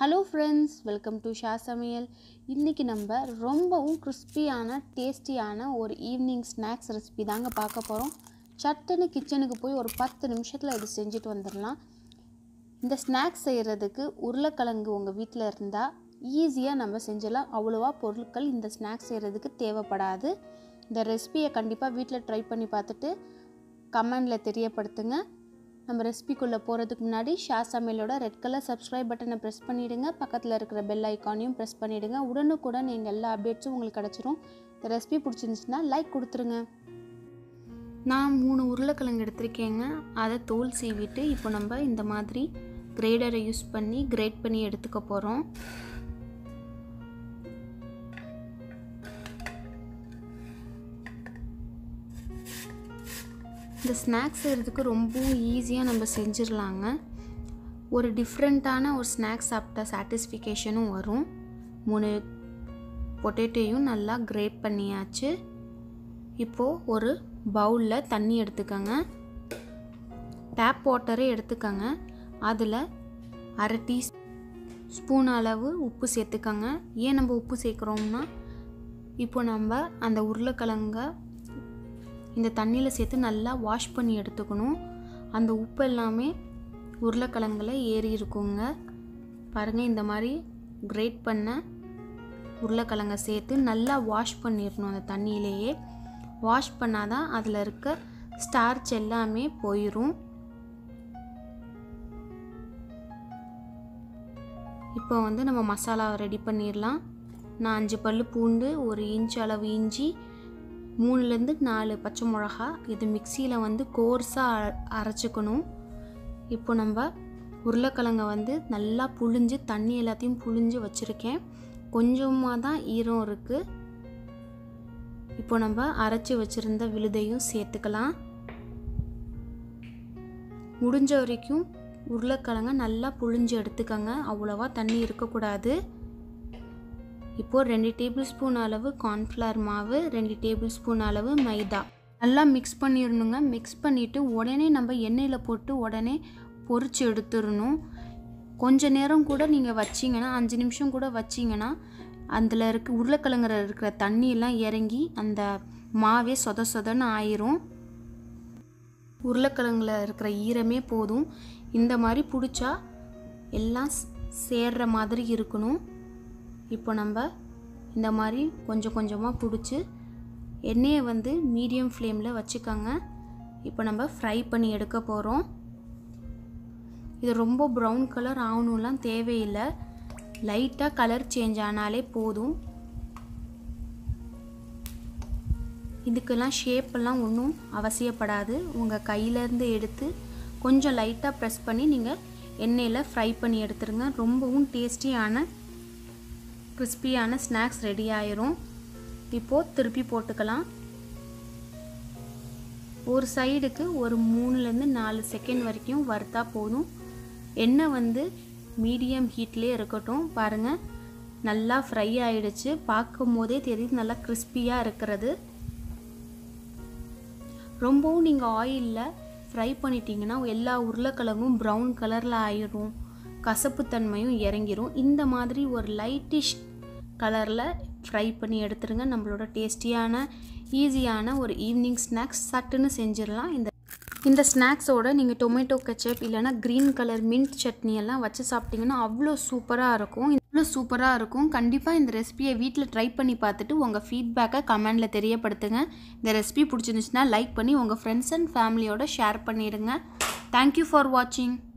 hello friends welcome to Sha Samayal இன்றைக்கி நம்ம ரொம்பவும் கிறிஸ்பியான டேஸ்டியான ஒரு ஈவினிங் ஸ்நாக்ஸ் ரெசிபி தாங்க பார்க்க போகிறோம் சட்டுன்னு கிச்சனுக்கு போய் ஒரு பத்து நிமிஷத்தில் இது செஞ்சுட்டு வந்துடலாம் இந்த ஸ்நாக்ஸ் செய்கிறதுக்கு உருளைக்கிழங்கு உங்கள் வீட்டில் இருந்தால் ஈஸியாக நம்ம செஞ்சிடலாம் அவ்வளோவா பொருட்கள் இந்த ஸ்நாக்ஸ் செய்கிறதுக்கு தேவைப்படாது இந்த ரெசிபியை கண்டிப்பாக வீட்டில் ட்ரை பண்ணி பார்த்துட்டு கமெண்டில் தெரியப்படுத்துங்க நம்ம ரெசிபிக்குள்ளே போகிறதுக்கு முன்னாடி ஷா சமையலோட ரெட் கலர் சப்ஸ்கிரைப் பட்டனை ப்ரெஸ் பண்ணிவிடுங்க பக்கத்தில் இருக்கிற பெல் ஐக்கானையும் ப்ரெஸ் பண்ணிவிடுங்க உடனுக்குடன் எங்கள் எல்லா அப்டேட்ஸும் உங்களுக்கு கிடச்சிரும் இந்த ரெசிபி பிடிச்சிருந்துச்சுன்னா லைக் கொடுத்துருங்க நான் மூணு உருளைக்கிழங்கு எடுத்திருக்கேங்க அதை தோல் சீவிட்டு இப்போ நம்ம இந்த மாதிரி கிரேடரை யூஸ் பண்ணி கிரேட் பண்ணி எடுத்துக்க போகிறோம் இந்த ஸ்நாக்ஸ் செய்கிறதுக்கு ரொம்பவும் ஈஸியாக நம்ம செஞ்சிடலாங்க ஒரு டிஃப்ரெண்ட்டான ஒரு ஸ்நாக்ஸ் சாப்பிட்ட சாட்டிஸ்ஃபிகேஷனும் வரும் மூணு பொட்டேட்டோயும் நல்லா கிரேட் பண்ணியாச்சு இப்போது ஒரு பவுலில் தண்ணி எடுத்துக்கோங்க டேப் வாட்டரே எடுத்துக்கோங்க அதில் அரை டீ ஸ்பூன் அளவு உப்பு சேர்த்துக்கோங்க ஏன் நம்ம உப்பு சேர்க்குறோம்னா இப்போ நம்ம அந்த உருளைக்கிழங்க இந்த தண்ணியில் சேர்த்து நல்லா வாஷ் பண்ணி எடுத்துக்கணும் அந்த உப்பு எல்லாமே உருளைக்கிழங்குல ஏறி இருக்குங்க பாருங்கள் இந்த மாதிரி கிரேட் பண்ண உருளைக்கிழங்க சேர்த்து நல்லா வாஷ் பண்ணிடணும் அந்த தண்ணியிலேயே வாஷ் பண்ணால் தான் அதில் இருக்க ஸ்டார்ச் எல்லாமே போயிடும் இப்போ வந்து நம்ம மசாலா ரெடி பண்ணிடலாம் நான் அஞ்சு பல் பூண்டு ஒரு இன்ச் அளவு இஞ்சி மூணுலேருந்து நாலு பச்சை மிளகா இது மிக்சியில் வந்து கோர்ஸாக அரைச்சிக்கணும் இப்போ நம்ம உருளைக்கிழங்க வந்து நல்லா புழிஞ்சு தண்ணி எல்லாத்தையும் புழிஞ்சு வச்சுருக்கேன் கொஞ்சமாக தான் ஈரம் இருக்குது இப்போ நம்ம அரைச்சி வச்சுருந்த விழுதையும் சேர்த்துக்கலாம் முடிஞ்ச வரைக்கும் உருளைக்கிழங்க நல்லா புழிஞ்சு எடுத்துக்கோங்க அவ்வளோவா தண்ணி இருக்கக்கூடாது இப்போது ரெண்டு டேபிள் ஸ்பூன் அளவு கார்ன்ஃப்ளவர் மாவு ரெண்டு டேபிள் ஸ்பூன் அளவு மைதா நல்லா மிக்ஸ் பண்ணிடணுங்க மிக்ஸ் பண்ணிவிட்டு உடனே நம்ம எண்ணெயில் போட்டு உடனே பொரிச்சு எடுத்துடணும் கொஞ்ச நேரம் கூட நீங்கள் வச்சிங்கன்னா அஞ்சு நிமிஷம் கூட வச்சிங்கன்னா அதில் இருக்க உருளைக்கிழங்குற இருக்கிற தண்ணியெல்லாம் இறங்கி அந்த மாவே சொத சொதன்னு ஆயிரும் உருளைக்கிழங்குல இருக்கிற ஈரமே போதும் இந்த மாதிரி பிடிச்சா எல்லாம் சேர்ற மாதிரி இருக்கணும் இப்போ நம்ம இந்த மாதிரி கொஞ்சம் கொஞ்சமாக பிடிச்சி எண்ணெயை வந்து மீடியம் ஃப்ளேமில் வச்சுக்கோங்க இப்போ நம்ம ஃப்ரை பண்ணி எடுக்க போகிறோம் இது ரொம்ப ப்ரௌன் கலர் ஆகணும்லாம் தேவையில்லை லைட்டாக கலர் சேஞ்ச் ஆனாலே போதும் இதுக்கெல்லாம் ஷேப்பெல்லாம் ஒன்றும் அவசியப்படாது உங்கள் கையிலேருந்து எடுத்து கொஞ்சம் லைட்டாக ப்ரெஸ் பண்ணி நீங்கள் எண்ணெயில் ஃப்ரை பண்ணி எடுத்துருங்க ரொம்பவும் டேஸ்டியான கிறிஸ்பியான ஸ்நாக்ஸ் ரெடி ஆயிரும் இப்போது திருப்பி போட்டுக்கலாம் ஒரு சைடுக்கு ஒரு மூணுலேருந்து நாலு செகண்ட் வரைக்கும் வறுத்தா போதும் எண்ணெய் வந்து மீடியம் ஹீட்லேயே இருக்கட்டும் பாருங்கள் நல்லா ஃப்ரை ஆகிடுச்சு பார்க்கும் போதே தெரியுது நல்லா கிறிஸ்பியாக இருக்கிறது ரொம்பவும் நீங்கள் ஆயிலில் ஃப்ரை பண்ணிட்டீங்கன்னா எல்லா உருளைக்கிழங்கும் ப்ரௌன் கலரில் ஆயிடும் கசப்புத்தன்மையும் இறங்கிரும் இந்த மாதிரி ஒரு லைட்டிஷ் கலரில் ஃப்ரை பண்ணி எடுத்துருங்க நம்மளோட டேஸ்டியான ஈஸியான ஒரு ஈவினிங் ஸ்நாக்ஸ் சட்டுன்னு செஞ்சிடலாம் இந்த இந்த ஸ்நாக்ஸோட நீங்கள் டொமேட்டோ கெச்சப் இல்லைனா க்ரீன் கலர் மின்ட் சட்னி எல்லாம் வச்சு சாப்பிட்டிங்கன்னா அவ்வளோ சூப்பராக இருக்கும் இவ்வளோ சூப்பராக இருக்கும் கண்டிப்பாக இந்த ரெசிபியை வீட்டில் ட்ரை பண்ணி பார்த்துட்டு உங்கள் ஃபீட்பேக்கை கமெண்டில் தெரியப்படுத்துங்க இந்த ரெசிபி பிடிச்சிருந்துச்சுன்னா லைக் பண்ணி உங்கள் ஃப்ரெண்ட்ஸ் அண்ட் ஃபேமிலியோட ஷேர் பண்ணிடுங்க தேங்க்யூ ஃபார் வாட்சிங்